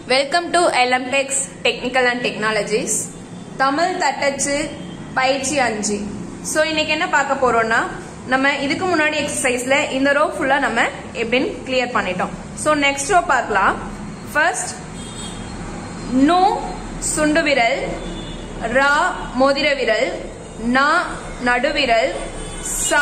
welcome to எலம்டெக்ஸ் technical and technologies Tamil தட்டச்சு பயிற்சி அஞ்சு ஸோ இன்னைக்கு என்ன பார்க்க போறோம்னா நம்ம இதுக்கு முன்னாடி எக்ஸசைஸ்ல இந்த ரோ ஃபுல்லா நம்ம எப்படின்னு கிளியர் பண்ணிட்டோம் ஸோ நெக்ஸ்ட் ரோ பார்க்கலாம் ஃபர்ஸ்ட் நூ சுண்டு விரல் ரா மோதிர விரல் நா நடுவிரல் சா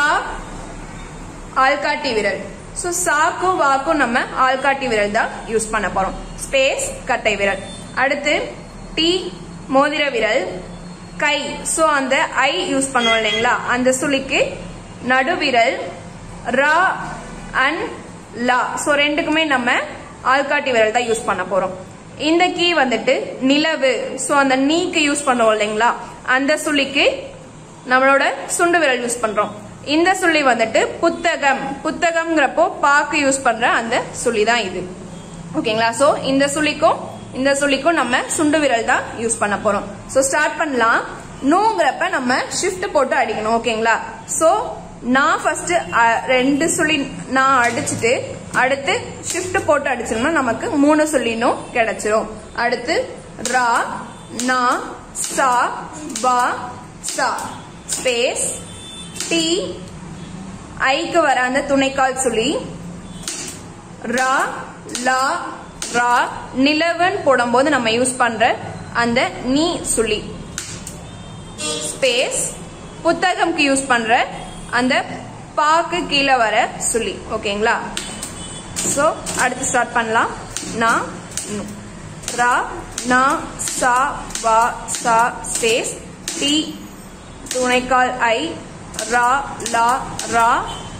ஆள்காட்டி விரல் ஸோ சாக்கும் வாக்கும் நம்ம ஆள்காட்டி விரல் தான் யூஸ் பண்ண போறோம் ஸ்பேஸ் கட்டை விரல் அடுத்து டி மோதிர விரல் கை ஸோ அந்த ஐ யூஸ் பண்ணுவோம் இல்லைங்களா அந்த சுளிக்கு நடுவிரல் ரா அண்ட் லா ஸோ ரெண்டுக்குமே நம்ம ஆள்காட்டி விரல் தான் யூஸ் பண்ண போறோம் இந்த கீ வந்துட்டு நிலவு ஸோ அந்த நீக்கு யூஸ் பண்ணுவோம் இல்லைங்களா அந்த சுளிக்கு நம்மளோட சுண்டு விரல் யூஸ் பண்றோம் இந்த சுள்ளி வந்துட்டு புத்தகம் புத்தகம்ங்கிறப்போ பாக்கு யூஸ் பண்ற அந்த சுள்ளி தான் இது ஓகேங்களா சோ இந்த சுள்ளிக்கும் இந்த சுள்ளிக்கும் நம்ம சுண்டு விரல் தான் யூஸ் பண்ண போறோம் சோ ஸ்டார்ட் பண்ணலாம் நூங்கிறப்ப நம்ம ஷிஃப்ட் போட்டு அடிக்கணும் ஓகேங்களா சோ நான் ஃபர்ஸ்ட் ரெண்டு சுள்ளி நான் அடிச்சுட்டு அடுத்து ஷிஃப்ட் போட்டு அடிச்சோம்னா நமக்கு மூணு சொல்லினும் கிடைச்சிரும் அடுத்து ரா நா சா பா சா ஸ்பேஸ் டி ஐக்கு வர அந்த துணைக்கால் சுழி ரா லா ரா நிலவன் போடும்போது நம்ம யூஸ் பண்ற அந்த நீ சுழி ஸ்பேஸ் புத்தகம்க்கு யூஸ் பண்ற அந்த பாக்கு கீழே வர சுழி ஓகேங்களா ஸோ அடுத்து ஸ்டார்ட் பண்ணலாம் நான் நு ரா நா சா வா சா ஸ்பேஸ் டி துணைக்கால் ஐ ரா லா ரா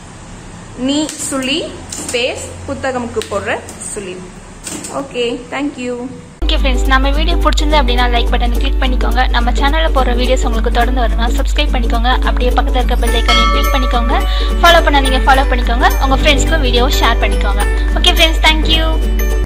நீ சுழி ஸ்பேஸ் புத்தகமுக்கு போடுற சுழி ஓகே தேங்க்யூ ஓகே ஃப்ரெண்ட்ஸ் நம்ம வீடியோ பிடிச்சிருந்து அப்படின்னா லைக் பட்டனை கிளிக் பண்ணிக்கோங்க நம்ம சேனலில் போடுற வீடியோஸ் உங்களுக்கு தொடர்ந்து வரணும் சப்ஸ்கிரைப் பண்ணிக்கோங்க அப்படியே பக்கத்தில் இருக்க பெல் ஐக்கனையும் கிளிக் பண்ணிக்கோங்க ஃபாலோ பண்ண நீங்கள் ஃபாலோ பண்ணிக்கோங்க உங்கள் ஃப்ரெண்ட்ஸ்க்கும் வீடியோவை ஷேர் பண்ணிக்கோங்க ஓகே ஃப்ரெண்ட்ஸ் தேங்க்யூ